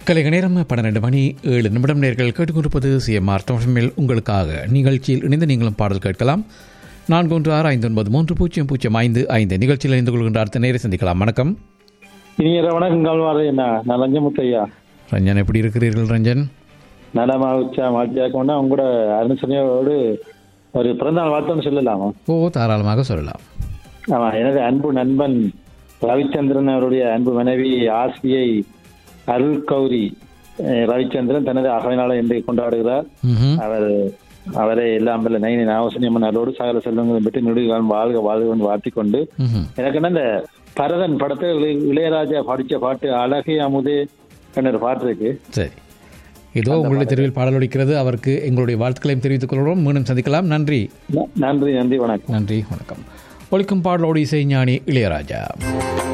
கலைக நேரம் பன்னிரண்டு மணி ஏழு நிமிடம் நேர்கள் கேட்டுக்கொண்டிருப்பது சிஎம்ஆர் தமிழ் உங்களுக்காக நிகழ்ச்சியில் இணைந்து நீங்களும் பாடல் கேட்கலாம் நான்கு ஒன்று ஆறு ஐந்து ஒன்பது மூன்று பூஜ்ஜியம் பூஜ்ஜியம் ஐந்து ஐந்து நிகழ்ச்சியில் இணைந்து கொள்கின்ற அடுத்த நேரை சந்திக்கலாம் வணக்கம் இனிய வணக்கம் கால்வாரு என்ன நான் லஞ்சமுத்தையா ரஞ்சன் எப்படி இருக்கிறீர்கள் ரஞ்சன் நலமா உச்சா மாட்டியாக்கோன்னா உங்களோட அனுசரணையோடு ஒரு பிறந்தநாள் வாழ்த்துன்னு சொல்லலாமா ஓ தாராளமாக சொல்லலாம் ஆமா எனது அன்பு நண்பன் ரவிச்சந்திரன் அவருடைய அன்பு மனைவி ஆசிரியை அருள் கௌரி அஹ், ரவிச்சந்திரன் தனது அகவைநாளை இன்று கொண்டாடுகிறார் ம்ஹும். அவர் அவரை எல்லாம் வல்ல நைனி நாவசனியம்மன் நல்லோடு சகல செல்வங்களும் பெற்று நெடுகாலம் வாழ்க வாழ்க வாழ்த்திக் கொண்டு ம்ஹும். எனக்கு என்ன இந்த பரதன் படத்தை இளைய- இளையராஜா படிச்ச பாட்டு அழகே அமுதே ஒரு பாட்டு இருக்கு சரி இதோ உங்களுடைய தெருவில் பாடல் ஒலிக்கிறது அவருக்கு எங்களுடைய வாழ்த்துக்களையும் தெரிவித்துக் கொள்கிறோம் மீண்டும் சந்திக்கலாம் நன்றி ந- நன்றி நன்றி வணக்கம் நன்றி வணக்கம் ஒலிக்கும் பாடலோடு இசை ஞானி இளையராஜா